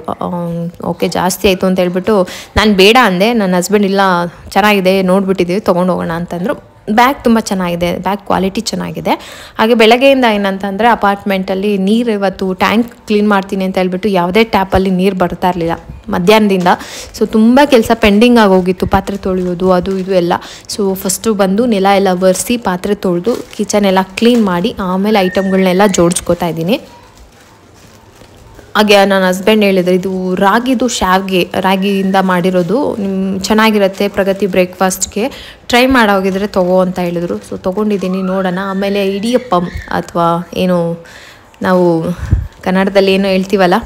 ಓಕೆ ಜಾಸ್ತಿ ಆಯಿತು ಅಂತ ಹೇಳ್ಬಿಟ್ಟು ನಾನು ಬೇಡ ಅಂದೆ ನನ್ನ ಹಸ್ಬೆಂಡ್ ಇಲ್ಲ ಚೆನ್ನಾಗಿದೆ ನೋಡ್ಬಿಟ್ಟಿದ್ದೀವಿ ತೊಗೊಂಡು ಹೋಗೋಣ ಅಂತಂದರು ಬ್ಯಾಗ್ ತುಂಬ ಚೆನ್ನಾಗಿದೆ ಬ್ಯಾಗ್ ಕ್ವಾಲಿಟಿ ಚೆನ್ನಾಗಿದೆ ಹಾಗೆ ಬೆಳಗ್ಗೆಯಿಂದ ಏನಂತಂದರೆ ಅಪಾರ್ಟ್ಮೆಂಟಲ್ಲಿ ನೀರು ಇವತ್ತು ಟ್ಯಾಂಕ್ ಕ್ಲೀನ್ ಮಾಡ್ತೀನಿ ಅಂತ ಹೇಳ್ಬಿಟ್ಟು ಯಾವುದೇ ಟ್ಯಾಪಲ್ಲಿ ನೀರು ಬರ್ತಾ ಇರಲಿಲ್ಲ ಮಧ್ಯಾಹ್ನದಿಂದ ಸೊ ತುಂಬ ಕೆಲಸ ಪೆಂಡಿಂಗ್ ಆಗೋಗಿತ್ತು ಪಾತ್ರೆ ತೊಳೆಯೋದು ಅದು ಇದು ಎಲ್ಲ ಸೊ ಫಸ್ಟು ಬಂದು ನೆಲ ಎಲ್ಲ ಒರೆಸಿ ಪಾತ್ರೆ ತೊಳೆದು ಕಿಚನ್ ಎಲ್ಲ ಕ್ಲೀನ್ ಮಾಡಿ ಆಮೇಲೆ ಐಟಮ್ಗಳನ್ನೆಲ್ಲ ಜೋಡಿಸ್ಕೊತಾ ಇದ್ದೀನಿ ಹಾಗೆ ನನ್ನ ಹಸ್ಬೆಂಡ್ ಹೇಳಿದ್ರು ಇದು ರಾಗಿದು ಶಾವ್ಗೆ ರಾಗಿಯಿಂದ ಮಾಡಿರೋದು ನಿಮ್ ಚೆನ್ನಾಗಿರುತ್ತೆ ಪ್ರಗತಿ ಬ್ರೇಕ್ಫಾಸ್ಟ್ಗೆ ಟ್ರೈ ಮಾಡೋಗಿದ್ರೆ ತಗೋ ಅಂತ ಹೇಳಿದ್ರು ಸೊ ತೊಗೊಂಡಿದ್ದೀನಿ ನೋಡೋಣ ಆಮೇಲೆ ಇಡಿಯಪ್ಪಂ ಅಥವಾ ಏನು ನಾವು ಕನ್ನಡದಲ್ಲಿ ಏನೋ ಹೇಳ್ತೀವಲ್ಲ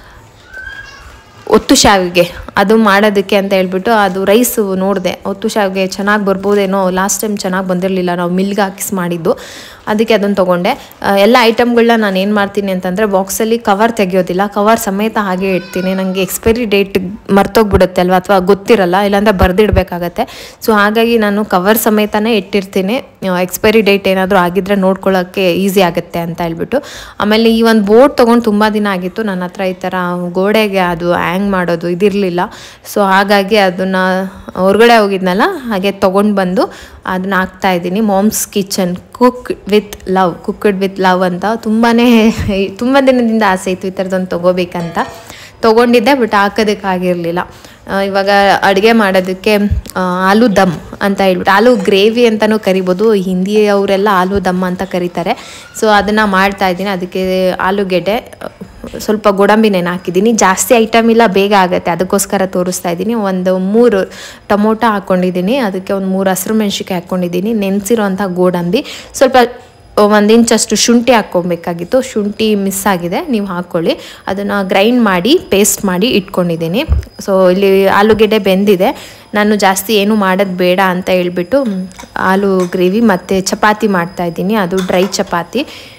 ಒತ್ತು ಶಾವಿಗೆ ಅದು ಮಾಡೋದಕ್ಕೆ ಅಂತ ಹೇಳ್ಬಿಟ್ಟು ಅದು ರೈಸು ನೋಡಿದೆ ಒತ್ತು ಶಾವಿಗೆ ಚೆನ್ನಾಗಿ ಬರ್ಬೋದೇನೋ ಲಾಸ್ಟ್ ಟೈಮ್ ಚೆನ್ನಾಗಿ ಬಂದಿರಲಿಲ್ಲ ನಾವು ಮಿಲ್ಗೆ ಹಾಕಿಸ್ ಮಾಡಿದ್ದು ಅದಕ್ಕೆ ಅದನ್ನು ತೊಗೊಂಡೆ ಆ, ಎಲ್ಲ ಐಟಮ್ಗಳನ್ನ ನಾನು ಏನು ಮಾಡ್ತೀನಿ ಅಂತಂದರೆ ಬಾಕ್ಸಲ್ಲಿ ಕವರ್ ತೆಗಿಯೋದಿಲ್ಲ ಕವರ್ ಸಮೇತ ಹಾಗೆ ಇಡ್ತೀನಿ ನನಗೆ ಎಕ್ಸ್ಪೈರಿ ಡೇಟ್ ಮರ್ತೋಗ್ಬಿಡುತ್ತೆ ಅಲ್ವಾ ಅಥವಾ ಗೊತ್ತಿರಲ್ಲ ಇಲ್ಲಾಂದರೆ ಬರೆದಿಡ್ಬೇಕಾಗತ್ತೆ ಸೊ ಹಾಗಾಗಿ ನಾನು ಕವರ್ ಸಮೇತನೇ ಇಟ್ಟಿರ್ತೀನಿ ಎಕ್ಸ್ಪೈರಿ ಡೇಟ್ ಏನಾದರೂ ಆಗಿದ್ರೆ ನೋಡ್ಕೊಳ್ಳೋಕ್ಕೆ ಈಸಿ ಆಗುತ್ತೆ ಅಂತ ಹೇಳ್ಬಿಟ್ಟು ಆಮೇಲೆ ಈ ಒಂದು ಬೋರ್ಡ್ ತೊಗೊಂಡು ತುಂಬ ದಿನ ಆಗಿತ್ತು ನನ್ನ ಹತ್ರ ಈ ಥರ ಗೋಡೆಗೆ ಅದು ಹ್ಯಾಂಗ್ ಮಾಡೋದು ಇದಿರಲಿಲ್ಲ ಸೊ ಹಾಗಾಗಿ ಅದನ್ನು ಹೊರಗಡೆ ಹೋಗಿದ್ನಲ್ಲ ಹಾಗೆ ತೊಗೊಂಡು ಬಂದು ಅದನ್ನ ಹಾಕ್ತಾ ಇದ್ದೀನಿ mom's kitchen cook with love cooked with love ಅಂತ ತುಂಬಾ ತುಂಬ ದಿನದಿಂದ ಆಸೆ ಇತ್ತು ಈ ಥರದೊಂದು ತೊಗೋಬೇಕಂತ ತೊಗೊಂಡಿದ್ದೆ ಬಟ್ ಹಾಕೋದಕ್ಕಾಗಿರಲಿಲ್ಲ ಇವಾಗ ಅಡುಗೆ ಮಾಡೋದಕ್ಕೆ ಆ, ಆಲೂ ದಮ್ ಅಂತ ಹೇಳ್ಬಿಟ್ಟು ಆಲೂ ಗ್ರೇವಿ ಅಂತಲೂ ಕರಿಬೋದು ಹಿಂದಿ ಅವರೆಲ್ಲ ಆಲೂ ದಮ್ ಅಂತ ಕರೀತಾರೆ ಸೊ ಅದನ್ನು ಮಾಡ್ತಾ ಇದ್ದೀನಿ ಅದಕ್ಕೆ ಆಲೂಗೆಡ್ಡೆ ಆ, ಸ್ವಲ್ಪ ಗೋಡಂಬಿ ನೆನೆ ಹಾಕಿದ್ದೀನಿ ಜಾಸ್ತಿ ಐಟಮ್ ಇಲ್ಲ ಬೇಗ ಆಗುತ್ತೆ ಅದಕ್ಕೋಸ್ಕರ ತೋರಿಸ್ತಾ ಇದ್ದೀನಿ ಒಂದು ಮೂರು ಟೊಮೊಟೊ ಹಾಕ್ಕೊಂಡಿದ್ದೀನಿ ಅದಕ್ಕೆ ಒಂದು ಮೂರು ಹಸಿರು ಮೆಣಸಿನ್ಕಾಯಿ ಹಾಕ್ಕೊಂಡಿದ್ದೀನಿ ನೆನೆಸಿರೋಂಥ ಗೋಡಂಬಿ ಸ್ವಲ್ಪ ಒಂದು ಇಂಚಷ್ಟು ಶುಂಠಿ ಹಾಕ್ಕೊಬೇಕಾಗಿತ್ತು ಶುಂಠಿ ಮಿಸ್ ಆಗಿದೆ ನೀವು ಹಾಕ್ಕೊಳ್ಳಿ ಅದನ್ನು ಗ್ರೈಂಡ್ ಮಾಡಿ ಪೇಸ್ಟ್ ಮಾಡಿ ಇಟ್ಕೊಂಡಿದ್ದೀನಿ ಸೊ ಇಲ್ಲಿ ಆಲೂಗೆಡ್ಡೆ ಬೆಂದಿದೆ ನಾನು ಜಾಸ್ತಿ ಏನು ಮಾಡೋದು ಬೇಡ ಅಂತ ಹೇಳ್ಬಿಟ್ಟು ಮ್, ಆಲೂ ಗ್ರೇವಿ ಮತ್ತು ಚಪಾತಿ ಮಾಡ್ತಾ ಇದ್ದೀನಿ ಅದು ಡ್ರೈ ಚಪಾತಿ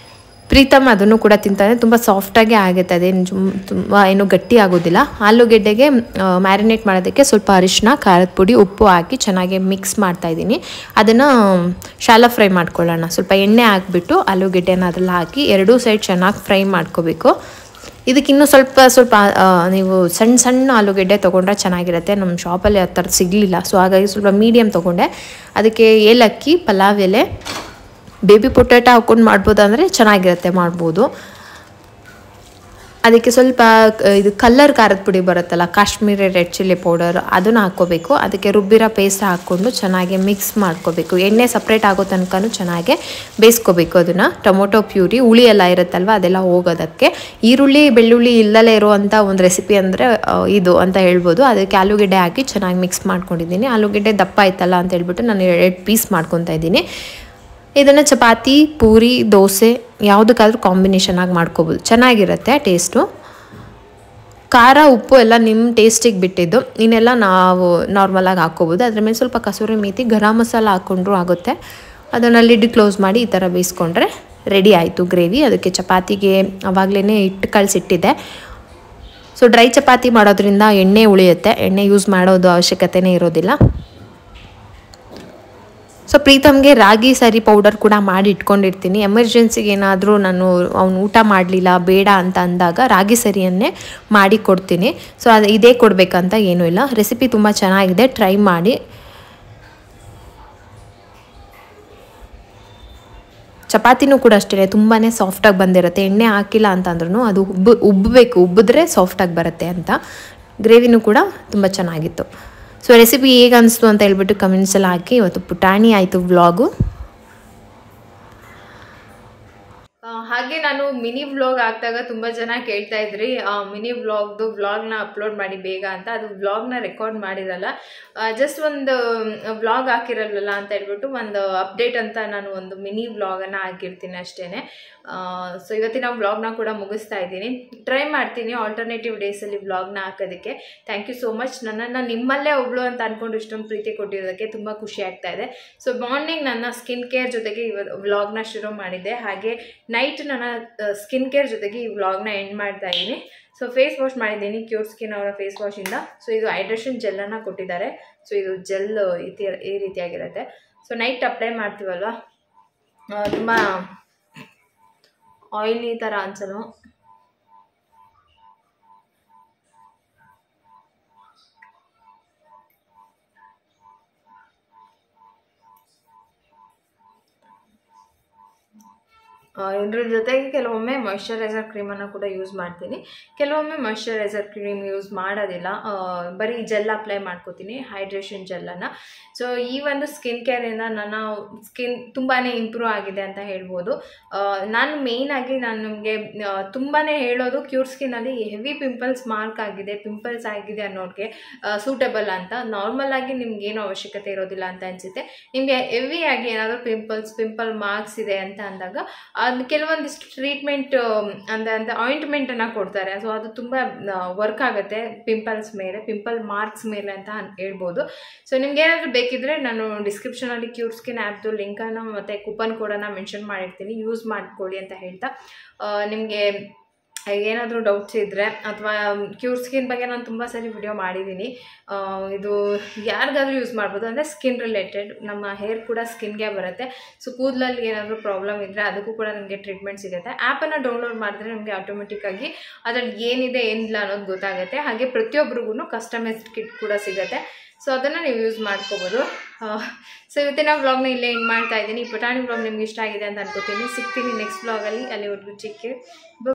ಪ್ರೀತಮ್ ಅದನ್ನು ಕೂಡ ತಿಂತಾನೆ ತುಂಬ ಸಾಫ್ಟಾಗಿ ಆಗುತ್ತೆ ಅದೇನು ತುಂಬ ಏನು ಗಟ್ಟಿ ಆಗೋದಿಲ್ಲ ಆಲೂಗೆಡ್ಡೆಗೆ ಮ್ಯಾರಿನೇಟ್ ಮಾಡೋದಕ್ಕೆ ಸ್ವಲ್ಪ ಅರಿಶಿನ ಖಾರದ ಪುಡಿ ಉಪ್ಪು ಹಾಕಿ ಚೆನ್ನಾಗಿ ಮಿಕ್ಸ್ ಮಾಡ್ತಾ ಇದ್ದೀನಿ ಅದನ್ನು ಶಾಲ ಫ್ರೈ ಮಾಡ್ಕೊಳ್ಳೋಣ ಸ್ವಲ್ಪ ಎಣ್ಣೆ ಹಾಕ್ಬಿಟ್ಟು ಆಲೂಗೆಡ್ಡೆನ ಅದ್ರಲ್ಲಿ ಹಾಕಿ ಎರಡೂ ಸೈಡ್ ಚೆನ್ನಾಗಿ ಫ್ರೈ ಮಾಡ್ಕೋಬೇಕು ಇದಕ್ಕಿನ್ನೂ ಸ್ವಲ್ಪ ಸ್ವಲ್ಪ ಆ, ನೀವು ಸಣ್ಣ ಸಣ್ಣ ಆಲೂಗೆಡ್ಡೆ ತೊಗೊಂಡ್ರೆ ಚೆನ್ನಾಗಿರುತ್ತೆ ನಮ್ಮ ಶಾಪಲ್ಲಿ ಆ ಥರದ್ದು ಸಿಗಲಿಲ್ಲ ಸೊ ಹಾಗಾಗಿ ಸ್ವಲ್ಪ ಮೀಡಿಯಮ್ ತೊಗೊಂಡೆ ಅದಕ್ಕೆ ಏಲಕ್ಕಿ ಪಲಾವ್ ಎಲೆ ಬೇಬಿ ಪೊಟ್ಯಾಟೊ ಹಾಕ್ಕೊಂಡು ಮಾಡ್ಬೋದು ಅಂದರೆ ಚೆನ್ನಾಗಿರುತ್ತೆ ಮಾಡ್ಬೋದು ಅದಕ್ಕೆ ಸ್ವಲ್ಪ ಕ- ಇದು ಕಲ್ಲರ್ ಖಾರದ ಪುಡಿ ಬರುತ್ತಲ್ಲ ಕಾಶ್ಮೀರಿ ರೆಡ್ ಚಿಲ್ಲಿ ಪೌಡರ್ ಅದನ್ನು ಹಾಕ್ಕೋಬೇಕು ಅದಕ್ಕೆ ರುಬ್ಬಿರೋ ಪೇಸ್ಟ್ ಹಾಕ್ಕೊಂಡು ಚೆನ್ನಾಗಿ ಮಿಕ್ಸ್ ಮಾಡ್ಕೋಬೇಕು ಎಣ್ಣೆ ಸಪ್ರೇಟ್ ಆಗೋ ತನಕನೂ ಚೆನ್ನಾಗಿ ಬೇಯಿಸ್ಕೋಬೇಕು ಅದನ್ನು ಟೊಮೊಟೊ ಪ್ಯೂರಿ ಹುಳಿ ಎಲ್ಲ ಇರುತ್ತಲ್ವ ಅದೆಲ್ಲ ಹೋಗೋದಕ್ಕೆ ಈರುಳ್ಳಿ ಬೆಳ್ಳುಳ್ಳಿ ಇಲ್ಲದಲೇ ಇರುವಂಥ ಒಂದು ರೆಸಿಪಿ ಅಂದರೆ ಇದು ಅಂತ ಹೇಳ್ಬೋದು ಅದಕ್ಕೆ ಆಲೂಗೆಡ್ಡೆ ಹಾಕಿ ಚೆನ್ನಾಗಿ ಮಿಕ್ಸ್ ಮಾಡ್ಕೊಂಡಿದ್ದೀನಿ ಆಲೂಗೆಡ್ಡೆ ದಪ್ಪ ಆಯ್ತಲ್ಲ ಅಂತ ಹೇಳ್ಬಿಟ್ಟು ನಾನು ಎರಡು ಪೀಸ್ ಮಾಡ್ಕೊತಾ ಇದ್ದೀನಿ ಇದನ್ನು ಚಪಾತಿ ಪೂರಿ ದೋಸೆ ಯಾವುದಕ್ಕಾದ್ರೂ ಕಾಂಬಿನೇಷನ್ ಆಗಿ ಮಾಡ್ಕೋಬೋದು ಚೆನ್ನಾಗಿರುತ್ತೆ ಟೇಸ್ಟು ಖಾರ ಉಪ್ಪು ಎಲ್ಲ ನಿಮ್ಮ ಟೇಸ್ಟಿಗೆ ಬಿಟ್ಟಿದ್ದು ಇನ್ನೆಲ್ಲ ನಾವು ನಾರ್ಮಲಾಗಿ ಹಾಕ್ಕೋಬೋದು ಅದ್ರ ಮೇಲೆ ಸ್ವಲ್ಪ ಕಸೂರಿ ಮೇಥಿ ಗರಂ ಮಸಾಲ ಹಾಕ್ಕೊಂಡ್ರೂ ಆಗುತ್ತೆ ಅದನ್ನು ಲಿಡ್ ಕ್ಲೋಸ್ ಮಾಡಿ ಈ ಥರ ಬೇಯಿಸ್ಕೊಂಡ್ರೆ ರೆಡಿ ಆಯಿತು ಗ್ರೇವಿ ಅದಕ್ಕೆ ಚಪಾತಿಗೆ ಆವಾಗಲೇ ಹಿಟ್ಟು ಕಳಿಸಿಟ್ಟಿದ್ದೆ ಸೊ ಡ್ರೈ ಚಪಾತಿ ಮಾಡೋದ್ರಿಂದ ಎಣ್ಣೆ ಉಳಿಯುತ್ತೆ ಎಣ್ಣೆ ಯೂಸ್ ಮಾಡೋದು ಅವಶ್ಯಕತೆನೇ ಇರೋದಿಲ್ಲ ಸೊ ಪ್ರೀತಮ್ಗೆ ರಾಗಿ ಸರಿ ಪೌಡರ್ ಕೂಡ ಮಾಡಿ ಇಟ್ಕೊಂಡಿರ್ತೀನಿ ಎಮರ್ಜೆನ್ಸಿಗೆ ಏನಾದರೂ ನಾನು ಅವ್ನು ಊಟ ಮಾಡಲಿಲ್ಲ ಬೇಡ ಅಂತ ಅಂದಾಗ ರಾಗಿ ಸರಿಯನ್ನೇ ಮಾಡಿ ಕೊಡ್ತೀನಿ ಸೊ ಅದು ಇದೇ ಕೊಡಬೇಕಂತ ಏನೂ ಇಲ್ಲ ರೆಸಿಪಿ ತುಂಬ ಚೆನ್ನಾಗಿದೆ ಟ್ರೈ ಮಾಡಿ ಚಪಾತಿನೂ ಕೂಡ ಅಷ್ಟೇ ತುಂಬಾ ಸಾಫ್ಟಾಗಿ ಬಂದಿರುತ್ತೆ ಎಣ್ಣೆ ಹಾಕಿಲ್ಲ ಅಂತಂದ್ರೂ ಅದು ಉಬ್ಬ ಉಬ್ಬಬೇಕು ಉಬ್ಬಿದ್ರೆ ಸಾಫ್ಟಾಗಿ ಬರುತ್ತೆ ಅಂತ ಗ್ರೇವಿನೂ ಕೂಡ ತುಂಬ ಚೆನ್ನಾಗಿತ್ತು ಸೊ ರೆಸಿಪಿ ಹೇಗೆ ಅನಿಸ್ತು ಅಂತ ಹೇಳ್ಬಿಟ್ಟು ಕಮೆಂಟ್ಸಲ್ಲಿ ಹಾಕಿ ಇವತ್ತು ಪುಟಾಣಿ ಆಯಿತು ವ್ಲಾಗು ಹಾಗೆ ನಾನು ಮಿನಿ ವ್ಲಾಗ್ ಹಾಕಿದಾಗ ತುಂಬ ಜನ ಕೇಳ್ತಾ ಇದ್ರಿ ಮಿನಿ ವ್ಲಾಗ್ದು ವ್ಲಾಗ್ನ ಅಪ್ಲೋಡ್ ಮಾಡಿ ಬೇಗ ಅಂತ ಅದು ವ್ಲಾಗ್ನ ರೆಕಾರ್ಡ್ ಮಾಡಿರಲ್ಲ ಜಸ್ಟ್ ಒಂದು ವ್ಲಾಗ್ ಹಾಕಿರಲ್ವಲ್ಲ ಅಂತ ಹೇಳ್ಬಿಟ್ಟು ಒಂದು ಅಪ್ಡೇಟ್ ಅಂತ ನಾನು ಒಂದು ಮಿನಿ ವ್ಲಾಗನ್ನು ಹಾಕಿರ್ತೀನಿ ಅಷ್ಟೇ ಸೊ ಇವತ್ತಿನ ವ್ಲಾಗ್ನ ಕೂಡ ಮುಗಿಸ್ತಾ ಇದ್ದೀನಿ ಟ್ರೈ ಮಾಡ್ತೀನಿ ಆಲ್ಟರ್ನೇಟಿವ್ ಡೇಸಲ್ಲಿ ವ್ಲಾಗ್ನ ಹಾಕೋದಕ್ಕೆ ಥ್ಯಾಂಕ್ ಯು ಸೋ ಮಚ್ ನನ್ನನ್ನು ನಿಮ್ಮಲ್ಲೇ ಒಬ್ಳು ಅಂತ ಅಂದ್ಕೊಂಡು ಇಷ್ಟೊಂದು ಪ್ರೀತಿ ಕೊಟ್ಟಿರೋದಕ್ಕೆ ತುಂಬ ಖುಷಿ ಆಗ್ತಾ ಇದೆ ಸೊ ಮಾರ್ನಿಂಗ್ ನನ್ನ ಸ್ಕಿನ್ ಕೇರ್ ಜೊತೆಗೆ ಇವತ್ತು ವ್ಲಾಗ್ನ ಶುರು ಮಾಡಿದ್ದೆ ಹಾಗೆ ನೈಟ್ ನನ್ನ ಸ್ಕಿನ್ ಕೇರ್ ಜೊತೆಗೆ ಈ ವ್ಲಾಗ್ನ ಎಂಡ್ ಮಾಡ್ತಾ ಇದ್ದೀನಿ ಸೊ ಫೇಸ್ ವಾಶ್ ಮಾಡಿದ್ದೀನಿ ಕ್ಯೂರ್ ಸ್ಕಿನ್ ಅವರ ಫೇಸ್ ವಾಶಿಂದ ಸೊ ಇದು ಹೈಡ್ರೇಷನ್ ಜೆಲ್ಲನ್ನು ಕೊಟ್ಟಿದ್ದಾರೆ ಸೊ ಇದು ಜೆಲ್ ಇತಿ ಈ ರೀತಿಯಾಗಿರುತ್ತೆ ಸೊ ನೈಟ್ ಅಪ್ಲೈ ಮಾಡ್ತೀವಲ್ವ ತುಂಬ ಆಯಿಲಿ ಥರ ಅನ್ಸಲು ಇದ್ರ ಜೊತೆಗೆ ಕೆಲವೊಮ್ಮೆ ಮಾಯ್ಶ್ಚರೈಸರ್ ಕ್ರೀಮನ್ನು ಕೂಡ ಯೂಸ್ ಮಾಡ್ತೀನಿ ಕೆಲವೊಮ್ಮೆ ಮಾಯ್ಶ್ಚರೈಸರ್ ಕ್ರೀಮ್ ಯೂಸ್ ಮಾಡೋದಿಲ್ಲ ಆ, ಬರೀ ಜೆಲ್ ಅಪ್ಲೈ ಮಾಡ್ಕೋತೀನಿ ಹೈಡ್ರೇಷನ್ ಜೆಲ್ಲನ್ನು ಸೊ ಈ ಒಂದು ಸ್ಕಿನ್ ಕೇರಿಂದ ನನ್ನ ಸ್ಕಿನ್ ತುಂಬಾ ಇಂಪ್ರೂವ್ ಆಗಿದೆ ಅಂತ ಹೇಳ್ಬೋದು ಆ, ನಾನು ಮೇಯ್ನಾಗಿ ನಾನು ನಿಮಗೆ ತುಂಬಾ ಹೇಳೋದು ಕ್ಯೂರ್ ಸ್ಕಿನ್ನಲ್ಲಿ ಹೆವಿ ಪಿಂಪಲ್ಸ್ ಮಾರ್ಕ್ ಆಗಿದೆ ಪಿಂಪಲ್ಸ್ ಆಗಿದೆ ಅನ್ನೋರಿಗೆ ಸೂಟಬಲ್ ಅಂತ ನಾರ್ಮಲ್ ಆಗಿ ನಿಮ್ಗೆ ಏನೂ ಅವಶ್ಯಕತೆ ಇರೋದಿಲ್ಲ ಅಂತ ಅನಿಸುತ್ತೆ ನಿಮಗೆ ಹೆವಿ ಆಗಿ ಏನಾದರೂ ಪಿಂಪಲ್ಸ್ ಪಿಂಪಲ್ ಮಾರ್ಕ್ಸ್ ಇದೆ ಅಂತ ಅಂದಾಗ ಅದು ಕೆಲವೊಂದಿಷ್ಟು ಟ್ರೀಟ್ಮೆಂಟ್ ಅಂದರೆ ಅಂದರೆ ಆಯಿಂಟ್ಮೆಂಟನ್ನು ಕೊಡ್ತಾರೆ ಸೊ ಅದು ತುಂಬ ವರ್ಕ್ ಆಗುತ್ತೆ ಪಿಂಪಲ್ಸ್ ಮೇಲೆ ಪಿಂಪಲ್ ಮಾರ್ಕ್ಸ್ ಮೇಲೆ ಅಂತ ಅನ್- ಹೇಳ್ಬೋದು ಸೊ ನಿಮ್ಗೆ ಏನಾದರೂ ಬೇಕಿದ್ರೆ ನಾನು ಡಿಸ್ಕ್ರಿಪ್ಷನಲ್ಲಿ ಕ್ಯೂರ್ ಸ್ಕಿನ್ ಆ್ಯಪ್ದು ಲಿಂಕನ್ನು ಮತ್ತು ಕೂಪನ್ ಕೋಡನ್ನು ಮೆನ್ಷನ್ ಮಾಡಿರ್ತೀನಿ ಯೂಸ್ ಮಾಡ್ಕೊಳ್ಳಿ ಅಂತ ಹೇಳ್ತಾ ನಿಮಗೆ ಏನಾದರೂ ಡೌಟ್ಸ್ ಇದ್ದರೆ ಅಥವಾ ಕ್ಯೂರ್ ಸ್ಕಿನ್ ಬಗ್ಗೆ ನಾನು ತುಂಬ ಸರಿ ವಿಡಿಯೋ ಮಾಡಿದ್ದೀನಿ ಆ, ಇದು ಯಾರಿಗಾದ್ರೂ ಯೂಸ್ ಮಾಡ್ಬೋದು ಅಂದರೆ ಸ್ಕಿನ್ ರಿಲೇಟೆಡ್ ನಮ್ಮ ಹೇರ್ ಕೂಡ ಸ್ಕಿನ್ಗೆ ಬರುತ್ತೆ ಸೊ ಕೂದಲಲ್ಲಿ ಏನಾದರೂ ಪ್ರಾಬ್ಲಮ್ ಇದ್ದರೆ ಅದಕ್ಕೂ ಕೂಡ ನಿಮಗೆ ಟ್ರೀಟ್ಮೆಂಟ್ ಸಿಗುತ್ತೆ ಆ್ಯಪನ್ನು ಡೌನ್ಲೋಡ್ ಮಾಡಿದ್ರೆ ನಿಮಗೆ ಆಟೋಮೆಟಿಕ್ಕಾಗಿ ಅದರಲ್ಲಿ ಏನಿದೆ ಏನಿಲ್ಲ ಅನ್ನೋದು ಗೊತ್ತಾಗುತ್ತೆ ಹಾಗೆ ಪ್ರತಿಯೊಬ್ಬರಿಗೂ ಕಸ್ಟಮೈಸ್ಡ್ ಕಿಟ್ ಕೂಡ ಸಿಗುತ್ತೆ ಸೊ ಅದನ್ನು ನೀವು ಯೂಸ್ ಮಾಡ್ಕೋಬೋದು ಸೊ ಇವತ್ತಿನ ವ್ಲಾಗ್ನ ಇಲ್ಲೇ ಎಂಡ್ ಮಾಡ್ತಾ ಇದ್ದೀನಿ ಈ ಪುಟಾಣಿ ವ್ಲಾಗ್ ನಿಮ್ಗೆ ಇಷ್ಟ ಆಗಿದೆ ಅಂತ ಅನ್ಕೋತೀನಿ ಸಿಗ್ತೀನಿ ನೆಕ್ಸ್ಟ್ ವ್ಲಾಗಲ್ಲಿ ಅಲ್ಲಿವರೆಗೂ ಚಿಕ್ಕ